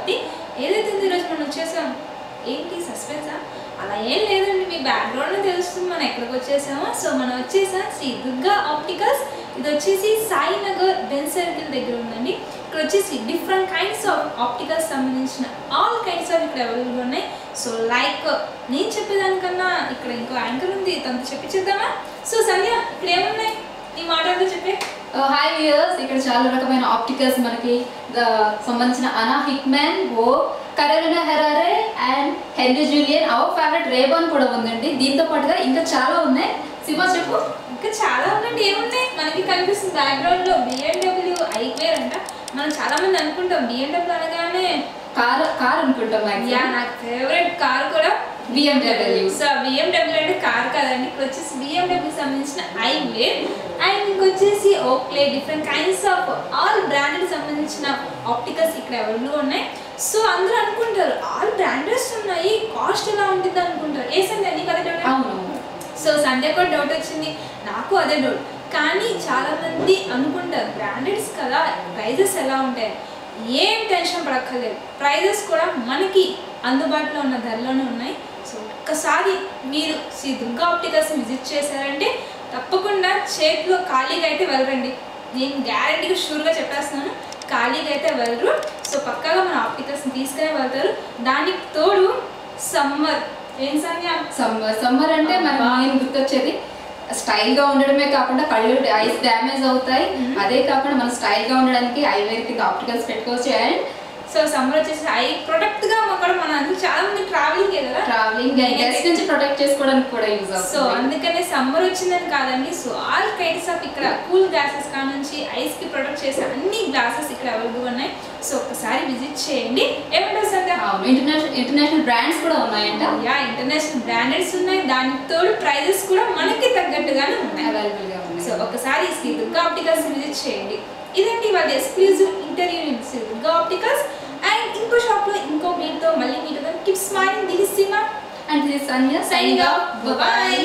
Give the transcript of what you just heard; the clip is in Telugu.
స్వాతి ఏదైతే ఉందో ఈరోజు మనం వచ్చేసాం ఏంటి సస్పెన్సా అలా ఏం లేదండి మీ బ్యాక్గ్రౌండ్ తెలుస్తుంది మనం ఎక్కడికి వచ్చేసామో సో మనం వచ్చేసాం శ్రీ దుర్గా ఆప్టికల్స్ ఇది వచ్చేసి సాయినగర్ బెన్ సర్కిల్ దగ్గర ఉందండి ఇక్కడ వచ్చేసి డిఫరెంట్ కైండ్స్ ఆఫ్ ఆప్టికల్స్ సంబంధించిన ఆల్ కైండ్స్ ఆఫ్ ఇక్కడ అవైలబుల్ ఉన్నాయి సో లైక్ నేను చెప్పేదానికన్నా ఇక్కడ ఇంకో యాంకర్ ఉంది తనతో చెప్పించేద్దామా సో సంధ్య ఇక్కడ ఏమున్నాయి నీ మాటలతో చెప్పే హాయ్ వ్యూయర్స్ ఇక్కడ చాలా రకమైన ఆప్టికల్స్ మనకి ద- సంబంధించిన అనా హిక్మ్యాన్ ఓ Carolina Herrera and Henry Julien our favourite Ray Ban కూడా ఉందండి దీంతో పాటుగా ఇంకా చాలా ఉన్నాయి సిమా చెప్పు ఇంకా చాలా ఉందండి ఏమున్నాయి మనకి కనిపిస్తుంది బ్యాక్గ్రౌండ్ లో బిఎండబ్ల్యూ ఐక్వేర్ అంట మనం చాలా మంది అనుకుంటాం బిఎండబ్ల్యూ అనగానే కార్ కార్ అనుకుంటాం యా maximum. నాకు ఫేవరెట్ కార్ కూడా BMW. సో బిఎండబ్ల్యూ అంటే కార్ కాదండి ఇక్కడ వచ్చేసి బిఎండబ్ల్యూ సంబంధించిన ఐవేర్ అండ్ ఇంకొచ్చేసి Oakley different kinds of all branded సంబంధించిన ఆప్టికల్స్ ఇక్కడ అవైలబుల్ ఉన్నాయి సో అందరూ అనుకుంటారు ఆల్ బ్రాండెడ్స్ ఉన్నాయి కాస్ట్ ఎలా ఉంటుంది అనుకుంటారు ఏ సంధ్య నీకు అదే డౌట్ అవును సో సంధ్య కూడా డౌట్ వచ్చింది నాకు అదే డౌట్ కానీ చాలా మంది అనుకుంటారు బ్రాండెడ్స్ కదా ప్రైజెస్ ఎలా ఉంటాయి ఏం టెన్షన్ పడక్కర్లేదు ప్రైజెస్ కూడా మనకి అందుబాటులో ఉన్న ధరలోనే ఉన్నాయి సో ఒక్కసారి మీరు శ్రీ దుర్గా ఆప్టికల్స్ విజిట్ చేశారంటే తప్పకుండా చేతిలో ఖాళీగా అయితే వెళ్ళరండి నేను గ్యారంటీగా షూర్గా చెప్పేస్తున్నాను ఖాళీగా అయితే వెళ్ళరు సో పక్కాగా మన ఆప్టికల్స్ని తీసుకునే వెళ్తారు దానికి తోడు సమ్మర్ ఏం సంధ్య సమ్మర్ సమ్మర్ అంటే మనకు మెయిన్ గుర్తొచ్చేది స్టైల్ గా ఉండడమే కాకుండా కళ్ళు ఐస్ డ్యామేజ్ అవుతాయి Mhm. అదే కాకుండా మనం స్టైల్ గా ఉండడానికి ఐవేర్ కింద ఆప్టికల్స్ పెట్టుకోవచ్చు అండ్ సో సమ్మర్ వచ్చేసి ఐ ప్రొడక్ట్ గా కూడా మన అందుకు చాలా మంది ట్రావెలింగ్ కదా ట్రావెలింగ్ గెస్ట్ నుంచి ప్రొటెక్ట్ చేసుకోవడానికి కూడా యూజ్ సో అవుతుంది అందుకనే సమ్మర్ వచ్చిందని కాదండి సో ఆల్ కైండ్స్ ఆఫ్ ఇక్కడ కూల్ గ్లాసెస్ కా నుంచి ఐస్ కి ప్రొటెక్ట్ చేసే అన్ని గ్లాసెస్ ఇక్కడ అవైలబుల్ ఉన్నాయి సో ఒకసారి విజిట్ చేయండి ఏమంటారు సంధ్య అవును ఇంటర్నేషనల్ ఇంటర్నేషనల్ బ్రాండ్స్ కూడా ఉన్నాయంట యా ఇంటర్నేషనల్ బ్రాండెడ్స్ ఉన్నాయి దానికి తోడు ప్రైజెస్ కూడా మనకి తగ్గట్టుగానే ఉన్నాయి అవైలబుల్ గా ఉన్నాయి సో ఒకసారి శ్రీ దుర్గా ఆప్టికల్స్ విజిట్ చేయండి ఇదండి వాళ్ళ exclusive interview Shri Durga opticals and ఇంకో షాప్ లో ఇంకో మీతో మళ్ళీ మీతో keep smiling this cinema and this Sandhya signing off bye